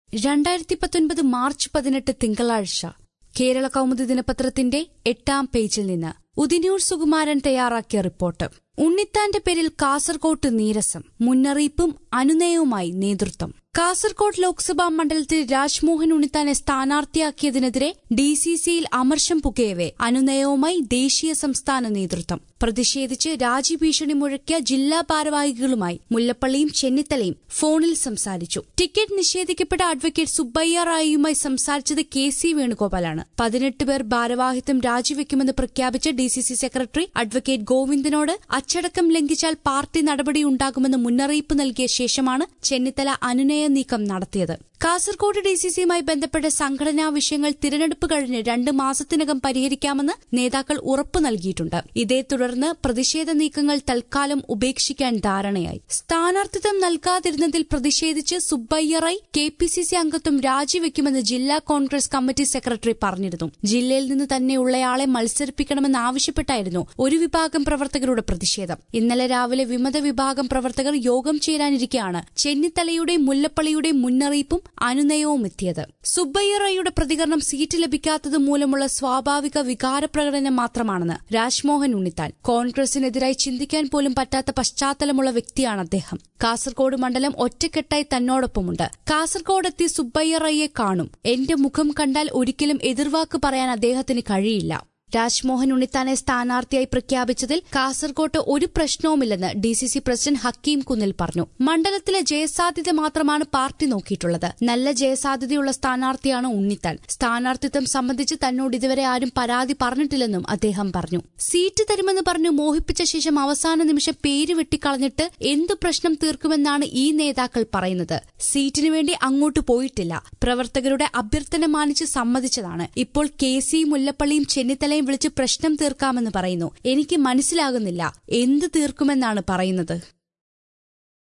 രണ്ടായിരത്തി പത്തൊൻപത് മാർച്ച് പതിനെട്ട് തിങ്കളാഴ്ച കേരള കൗമുദി ദിനപത്രത്തിന്റെ എട്ടാം പേജിൽ നിന്ന് ഉദിനൂർ സുകുമാരൻ തയ്യാറാക്കിയ റിപ്പോർട്ട് ഉണ്ണിത്താന്റെ പേരിൽ കാസർകോട്ട് നീരസം മുന്നറിയിപ്പും അനുനയവുമായി നേതൃത്വം കാസർകോട്ട് ലോക്സഭാ മണ്ഡലത്തിൽ രാജ്മോഹൻ ഉണ്ണിത്താനെ സ്ഥാനാർത്ഥിയാക്കിയതിനെതിരെ ഡി സി സിയിൽ അമർഷം പുകയവെ അനുനയവുമായി ദേശീയ സംസ്ഥാന നേതൃത്വം പ്രതിഷേധിച്ച് രാജ്യഭീഷണി മുഴക്കിയ ജില്ലാ ഭാരവാഹികളുമായി മുല്ലപ്പള്ളിയും ചെന്നിത്തലയും ഫോണിൽ സംസാരിച്ചു ടിക്കറ്റ് നിഷേധിക്കപ്പെട്ട അഡ്വക്കേറ്റ് സുബ്ബയ്യ റായിയുമായി സംസാരിച്ചത് കെ സി വേണുഗോപാലാണ് പതിനെട്ട് പേർ ഭാരവാഹിത്വം രാജിവെക്കുമെന്ന് പ്രഖ്യാപിച്ച D C C secretary advocate ഗോവിന്ദനോട് അച്ചടക്കം ലംഘിച്ചാൽ പാർട്ടി നടപടിയുണ്ടാകുമെന്ന് മുന്നറിയിപ്പ് നൽകിയ ശേഷമാണ് ചെന്നിത്തല അനുനയ നീക്കം നടത്തിയത് കാസർകോട് ഡി സി സിയുമായി ബന്ധപ്പെട്ട സംഘടനാ വിഷയങ്ങൾ തിരഞ്ഞെടുപ്പ് കഴിഞ്ഞ് രണ്ട് മാസത്തിനകം പരിഹരിക്കാമെന്ന് നേതാക്കൾ ഉറപ്പു നൽകിയിട്ടുണ്ട് ഇതേ തുടർന്ന് പ്രതിഷേധ നീക്കങ്ങൾ തൽക്കാലം ഉപേക്ഷിക്കാൻ ധാരണയായി സ്ഥാനാർത്ഥിത്വം നൽകാതിരുന്നതിൽ പ്രതിഷേധിച്ച് Subbaiah Rai K P C C അംഗത്വം രാജിവെക്കുമെന്ന് ജില്ലാ കോൺഗ്രസ് കമ്മിറ്റി സെക്രട്ടറി പറഞ്ഞിരുന്നു ജില്ലയിൽ നിന്ന് തന്നെയുള്ളയാളെ മത്സരിപ്പിക്കണമെന്നാവശ്യപ്പെട്ടായിരുന്നു ഒരു വിഭാഗം പ്രവർത്തകരുടെ പ്രതിഷേധം ഇന്നലെ രാവിലെ വിമത വിഭാഗം പ്രവർത്തകർ യോഗം ചേരാനിരിക്കെയാണ് ചെന്നിത്തലയുടെയും മുല്ലപ്പള്ളിയുടെയും മുന്നറിയിപ്പും അനുനയവും എത്തിയത് സുബ്ബയ്യറയുടെ പ്രതികരണം സീറ്റ് ലഭിക്കാത്തത് മൂലമുള്ള സ്വാഭാവിക വികാരപ്രകടനം മാത്രമാണെന്ന് രാജ്മോഹൻ ഉണ്ണിത്താൻ കോൺഗ്രസിനെതിരായി ചിന്തിക്കാൻ പോലും പറ്റാത്ത പശ്ചാത്തലമുള്ള വ്യക്തിയാണ് അദ്ദേഹം കാസർകോട് മണ്ഡലം ഒറ്റക്കെട്ടായി തന്നോടൊപ്പമുണ്ട് കാസർകോടെത്തി സുബ്ബയ്യറയെ കാണും എന്റെ മുഖം കണ്ടാൽ ഒരിക്കലും എതിർവാക്ക് പറയാൻ അദ്ദേഹത്തിന് കഴിയില്ല രാജ്മോഹൻ ഉണ്ണിത്താനെ സ്ഥാനാർത്ഥിയായി പ്രഖ്യാപിച്ചതിൽ കാസർകോട്ട് ഒരു പ്രശ്നവുമില്ലെന്ന് D C C president Hakeem Kunnil പറഞ്ഞു മണ്ഡലത്തിലെ ജയസാധ്യത മാത്രമാണ് പാർട്ടി നോക്കിയിട്ടുള്ളത് നല്ല ജയസാധ്യതയുള്ള സ്ഥാനാർത്ഥിയാണ് ഉണ്ണിത്താൻ സ്ഥാനാർത്ഥിത്വം സംബന്ധിച്ച് തന്നോട് ഇതുവരെ ആരും പരാതി പറഞ്ഞിട്ടില്ലെന്നും അദ്ദേഹം പറഞ്ഞു സീറ്റ് തരുമെന്ന് പറഞ്ഞു മോഹിപ്പിച്ച ശേഷം അവസാന നിമിഷം പേര് വെട്ടിക്കളഞ്ഞിട്ട് എന്തു പ്രശ്നം തീർക്കുമെന്നാണ് ഈ നേതാക്കൾ പറയുന്നത് സീറ്റിനു വേണ്ടി അങ്ങോട്ട് പോയിട്ടില്ല പ്രവർത്തകരുടെ അഭ്യർത്ഥന മാനിച്ച് സമ്മതിച്ചതാണ് ഇപ്പോൾ കെ സി മുല്ലപ്പള്ളിയും ചെന്നിത്തലയും വിളിച്ച് പ്രശ്നം തീർക്കാമെന്ന് പറയുന്നു എനിക്ക് മനസ്സിലാകുന്നില്ല എന്ത് തീർക്കുമെന്നാണ് പറയുന്നത്